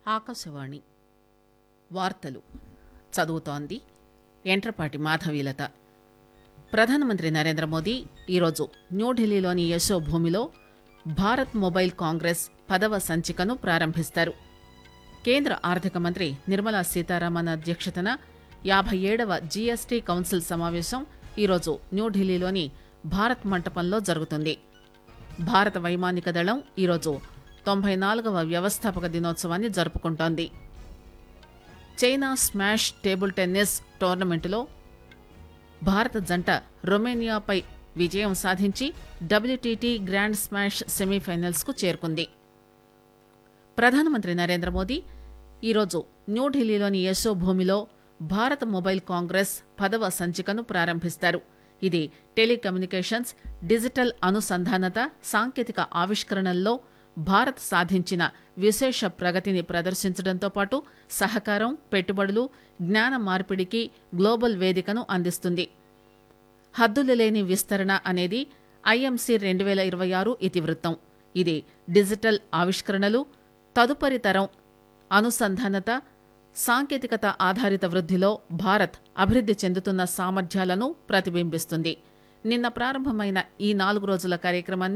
ఆకాశవాణి వార్తలు చదువుతోంది ఎంట్రపాటి మాధవీలత ప్రధానమంత్రి నరేంద్ర మోదీ ఈరోజు న్యూఢిల్లీలోని యశోభూమిలో భారత్ మొబైల్ కాంగ్రెస్ పదవ సంచికను ప్రారంభిస్తారు కేంద్ర ఆర్థిక మంత్రి నిర్మలా సీతారామన్ అధ్యక్షతన యాభై ఏడవ జీఎస్టీ కౌన్సిల్ సమావేశం ఈరోజు న్యూఢిల్లీలోని భారత్ మంటపంలో జరుగుతుంది భారత వైమానిక దళం ఈరోజు తొంభై నాలుగవ వ్యవస్థాపక దినోత్సవాన్ని జరుపుకుంటోంది చైనా స్మాష్ టేబుల్ టెన్నిస్ టోర్నమెంటులో భారత జంట రొమేనియాపై విజయం సాధించి డబ్ల్యూటీటీ గ్రాండ్ స్మాష్ సెమీఫైనల్స్ కు చేరుకుంది ప్రధానమంత్రి నరేంద్ర మోదీ ఈరోజు న్యూఢిల్లీలోని యశోభూమిలో భారత మొబైల్ కాంగ్రెస్ పదవ సంచికను ప్రారంభిస్తారు ఇది టెలికమ్యూనికేషన్స్ డిజిటల్ అనుసంధానత సాంకేతిక ఆవిష్కరణల్లో భారత్ సాధించిన విశేష ప్రగతిని ప్రదర్శించడంతో పాటు సహకారం పెట్టుబడులు జ్ఞాన మార్పిడికి గ్లోబల్ వేదికను అందిస్తుంది హద్దులు లేని విస్తరణ అనేది ఐఎంసీ రెండు వేల ఇరవై ఆరు ఇతివృత్తం ఇది డిజిటల్ ఆవిష్కరణలు తదుపరి తరం అనుసంధానత సాంకేతికత ఆధారిత వృద్ధిలో భారత్ అభివృద్ధి చెందుతున్న సామర్థ్యాలను ప్రతిబింబిస్తుంది నిన్న ప్రారంభమైన ఈ నాలుగు రోజుల కార్యక్రమాన్ని